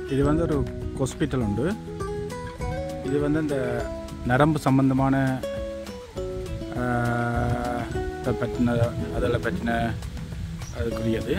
இது வந்து ஒரு ஹாஸ்பிட்டல் உண்டு இது வந்து இந்த நரம்பு சம்பந்தமான ஆஹ், இதை பற்றின அதில் பற்றின அதுக்குரியது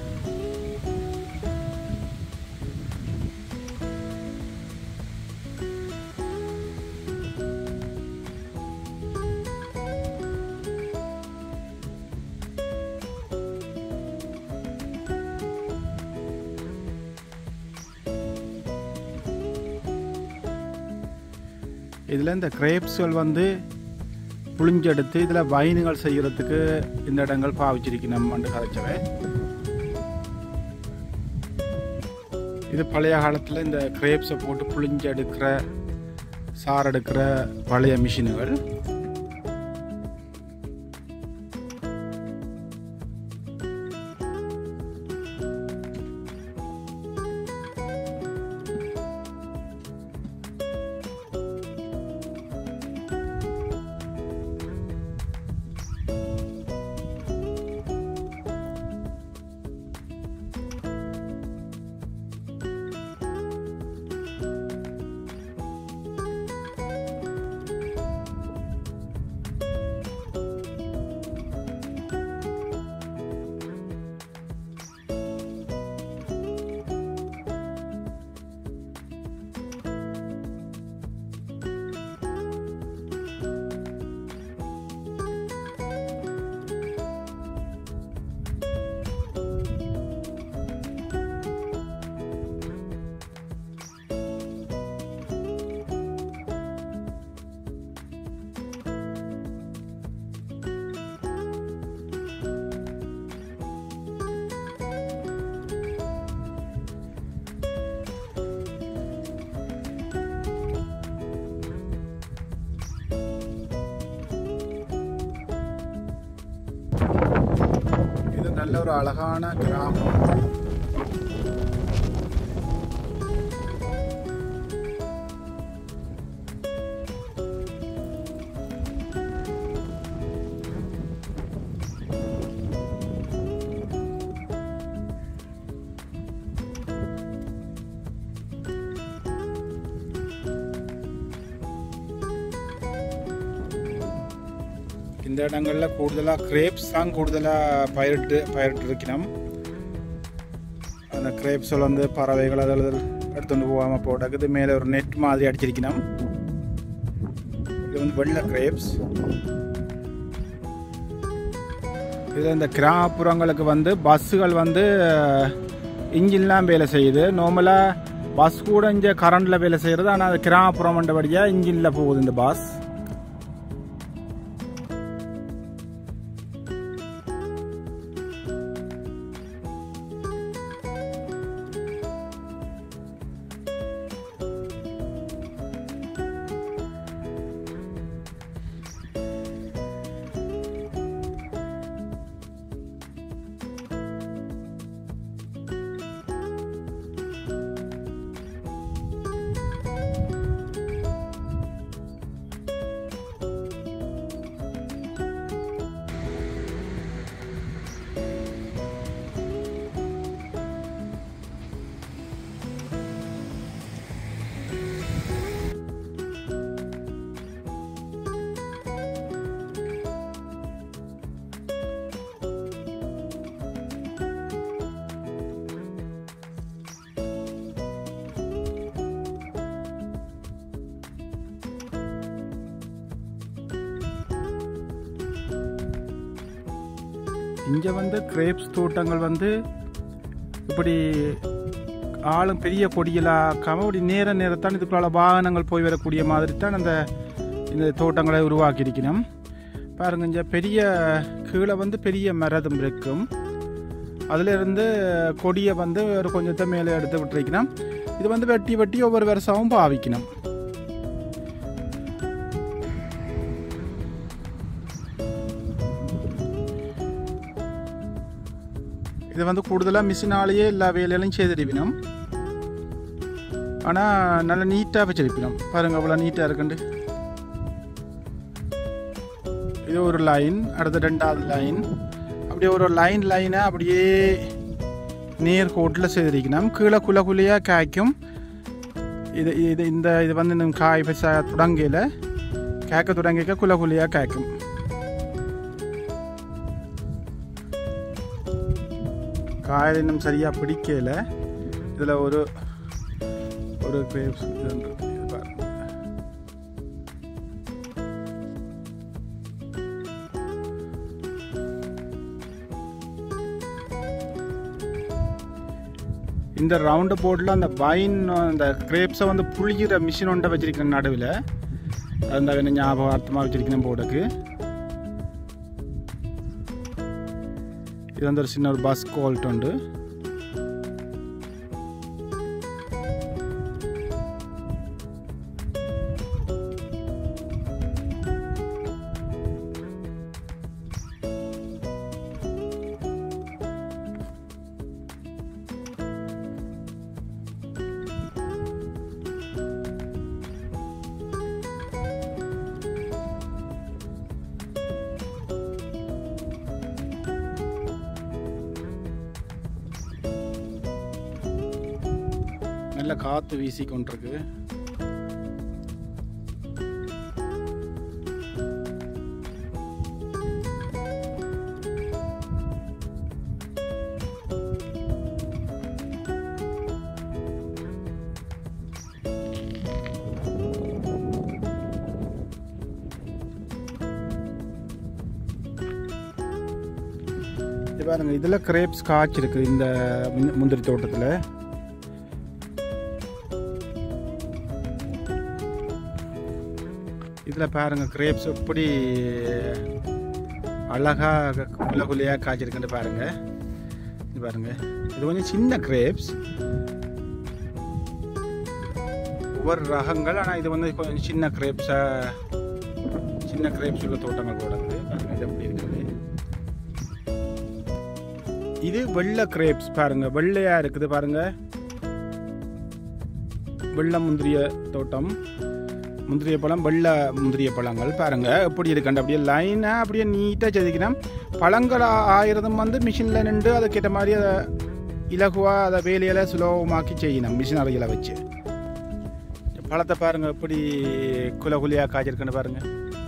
இதில் இந்த கிரேப்ஸ்கள் வந்து புளிஞ்செடுத்து இதில் வைனுகள் செய்கிறதுக்கு இந்த இடங்கள் பாவிச்சிருக்கணும் என்று கதைச்சவை இது பழைய காலத்தில் இந்த கிரேப்ஸை போட்டு புளிஞ்செடுக்கிற சார் எடுக்கிற பழைய மிஷினுகள் இது நல்ல ஒரு அழகான கிராமம் இந்த இடங்களில் கூடுதலாக கிரேப்ஸ் தான் கூடுதலாக பயிரிட்டு பயிரிட்டு இருக்கணும் அந்த கிரேப்ஸில் வந்து பறவைகள் அதில் எடுத்துட்டு போகாமல் போட்டாக்கு இது மேலே ஒரு நெட் மாதிரி அடிச்சிருக்கணும் இது வந்து வெள்ளை கிரேப்ஸ் இதில் இந்த கிராமப்புறங்களுக்கு வந்து பஸ்ஸுகள் வந்து இன்ஜின்லாம் வேலை செய்யுது நார்மலாக பஸ் கூட இங்கே கரண்டில் வேலை செய்கிறது ஆனால் அது கிராமப்புறம் வந்தபடியாக இன்ஜினில் போகுது இந்த பஸ் இங்கே வந்து கிரேப்ஸ் தோட்டங்கள் வந்து இப்படி ஆளும் பெரிய கொடியலாக்காமல் இப்படி நேர நேரத்தான் இதுக்குள்ள வாகனங்கள் போய் வரக்கூடிய மாதிரி தான் அந்த இந்த தோட்டங்களை உருவாக்கி இருக்கணும் பாருங்க இங்கே பெரிய கீழே வந்து பெரிய மரதம் இருக்கும் அதுல இருந்து கொடியை வந்து ஒரு கொஞ்சத்தை மேலே எடுத்து விட்டுருக்கணும் இது வந்து வெட்டி வெட்டி ஒவ்வொரு வருஷமும் பாவிக்கணும் இது வந்து கூடுதலாக மிஷினாலேயே எல்லா வேலையிலும் செய்திருப்பினோம் ஆனால் நல்ல நீட்டாக வச்சிருப்பினோம் பாருங்க அவ்வளோ நீட்டாக இருக்குண்டு இது ஒரு லைன் அடுத்து ரெண்டாவது லைன் அப்படியே ஒரு லைன் லைனாக அப்படியே நேர் கோட்டில் செய்திருக்கணும் கீழே குல குழியாக காய்க்கும் இது இது இந்த இது வந்து இன்னும் காய் பெருசா தொடங்கையில் கேட்க தொடங்கிக்க குல குழியாக காய்க்கும் காயில் இன்னும் சரியாக பிடிக்கல இதில் ஒரு ஒரு கிரேப்ஸ் இது ஒன்று இருக்கு. இது பாருங்க இந்த ரவுண்டு போர்டில் அந்த வைன் அந்த கிரேப்ஸை வந்து புளிக்கிற மிஷின் ஒன்றை வச்சிருக்கேன் நடுவில் அந்த என்ன ஞாபகார்த்தமாக வச்சிருக்கேன் போர்டுக்கு இது வந்து ஒரு சின்ன ஒரு பஸ் கோல்ட் உண்டு நல்ல காற்று வீசி கொண்டிருக்கு இது பாருங்க இதில் கிரேப்ஸ் காய்ச்சிருக்கு இந்த முந்த- முந்திரி தோட்டத்தில் இதில் பாருங்க கிரேப்ஸ் எப்படி அழகாக குள்ள குள்ளையாக காய்ச்சிருக்குன்னு பாருங்க இது பாருங்க இது கொஞ்சம் சின்ன கிரேப்ஸ் ஒவ்வொரு ரகங்கள் ஆனால் இது வந்து கொஞ்சம் சின்ன கிரேப்ஸாக சின்ன கிரேப்ஸ் உள்ள தோட்டங்கள் போடுறது பாருங்க இது எப்படி இருக்குது இது வெள்ளை கிரேப்ஸ் பாருங்க வெள்ளையா இருக்குது பாருங்க வெள்ளை முந்திரிய தோட்டம் முந்திரிய பழம் வெள்ளை முந்திரிய பழங்கள் பாருங்க எப்படி இருக்குண்டு அப்படியே லைனாக அப்படியே நீட்டாக செதுக்கினா பழங்கள் ஆ- ஆயிரதும் வந்து மிஷினில் நின்று அதுக்கேற்ற மாதிரி அதை இலகுவாக அதை வேலையில சுலபமாக்கி செய்யணும் மிஷின் அறையில் வச்சு பழத்தை பாருங்க எப்படி குல குலியாக காய்ச்சிருக்குன்னு பாருங்க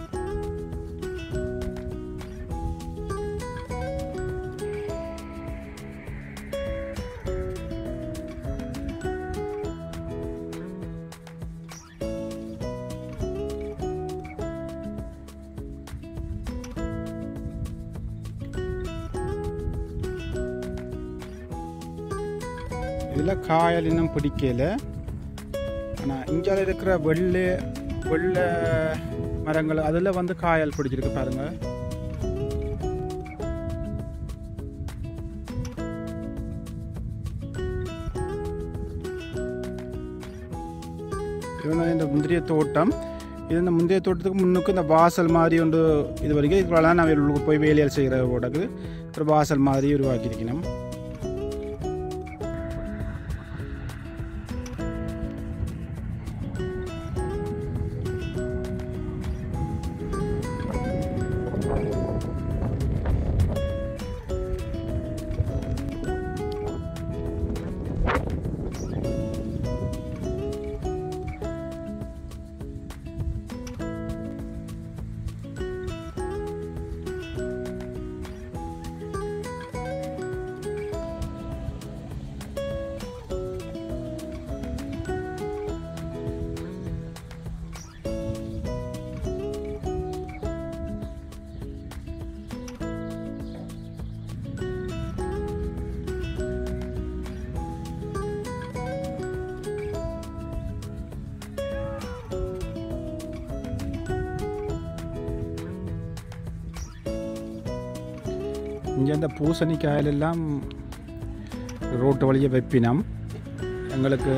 இதில் காயல் இன்னும் பிடிக்கல ஆனால் இந்தியாவில் இருக்கிற வெள்ளை வெள்ளை மரங்கள் அதில் வந்து காயல் பிடிச்சிருக்கு பாருங்க இது வந்து இந்த முந்திரிய தோட்டம் இது இந்த முந்தைய தோட்டத்துக்கு முன்னுக்கு இந்த வாசல் மாதிரி ஒன்று இது வரைக்கும் இதுக்குள்ள நான் உள்ளுக்கு போய் வேலையில் செய்கிற ஓடக்கு ஒரு வாசல் மாதிரி உருவாக்கியிருக்கணும் இங்கே இந்த பூசணிக்காயில் எல்லாம் ரோட்டு வழியை வைப்பினம் எங்களுக்கு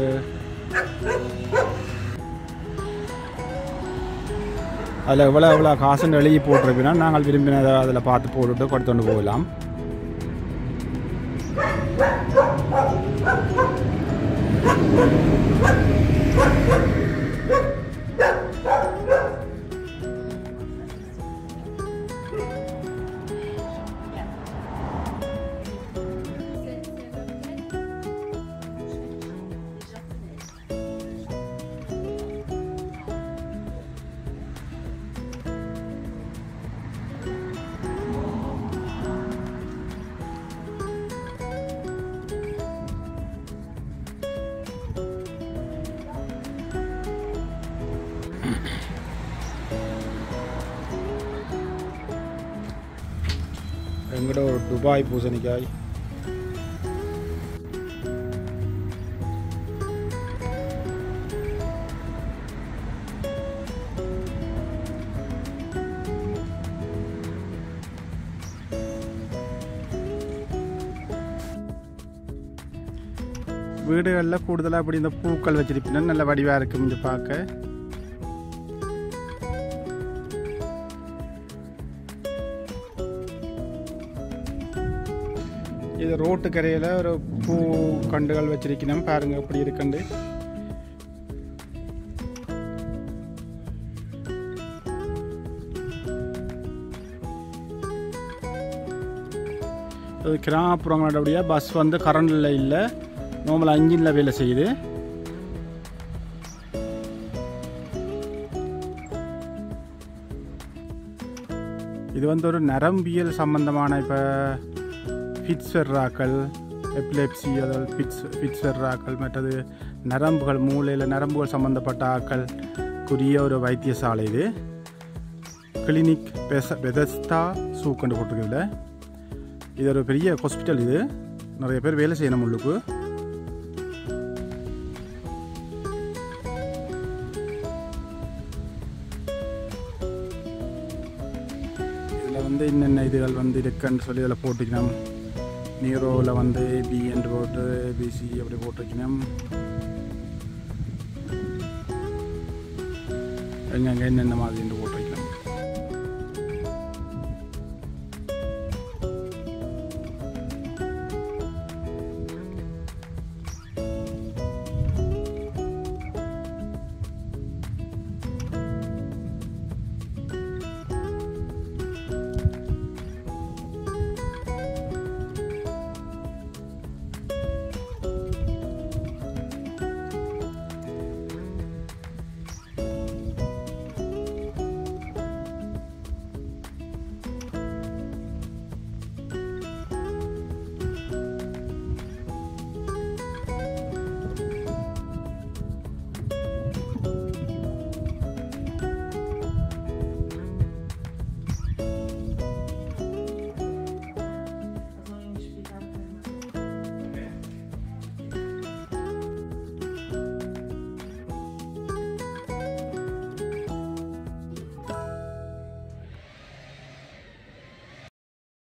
அதில் எவ்வளோ எவ்வளோ காசுன்னு எழுதி போட்டிருப்பினா நாங்கள் விரும்பினதை அதில் பார்த்து போட்டுட்டு கொண்டு போகலாம் எங்கட ஒரு துபாய் பூசணிக்காய் வீடுகளில் கூடுதலாக இப்படி இந்த பூக்கள் வச்சிருப்பினா நல்ல வடிவாக இருக்கும் இங்கே பார்க்க இது ரோட்டு கரையில் ஒரு பூ கண்டுகள் வச்சிருக்கணும் பாருங்க எப்படி இருக்குண்டு அது கிராமப்புறங்களோடைய பஸ் வந்து கரண்டில் இல்லை நார்மல் அஞ்சினில் வேலை செய்யுது இது வந்து ஒரு நரம்பியல் சம்பந்தமான இப்போ ஃபிட்ஸ் வர்றாக்கள் எப்லெப்சி அதாவது ஃபிட்ஸ் ஃபிட்ஸ் வர்றாக்கள் மற்றது நரம்புகள் மூளையில் நரம்புகள் சம்பந்தப்பட்ட ஆக்களுக்குரிய ஒரு வைத்தியசாலை இது கிளினிக் பெச பெதஸ்தா சூக்கண்டு போட்டிருக்குதுல இது ஒரு பெரிய ஹாஸ்பிட்டல் இது நிறைய பேர் வேலை செய்யணும் உள்ளுக்கு இதில் வந்து என்னென்ன இதுகள் வந்து இருக்குன்னு சொல்லி இதில் போட்டுக்கணும் நீரோவில் வந்து பிஎன் போட்டு பிசி அப்படி போட்டிருக்கணும் எங்கெங்கே என்னென்ன மாதிரின்னு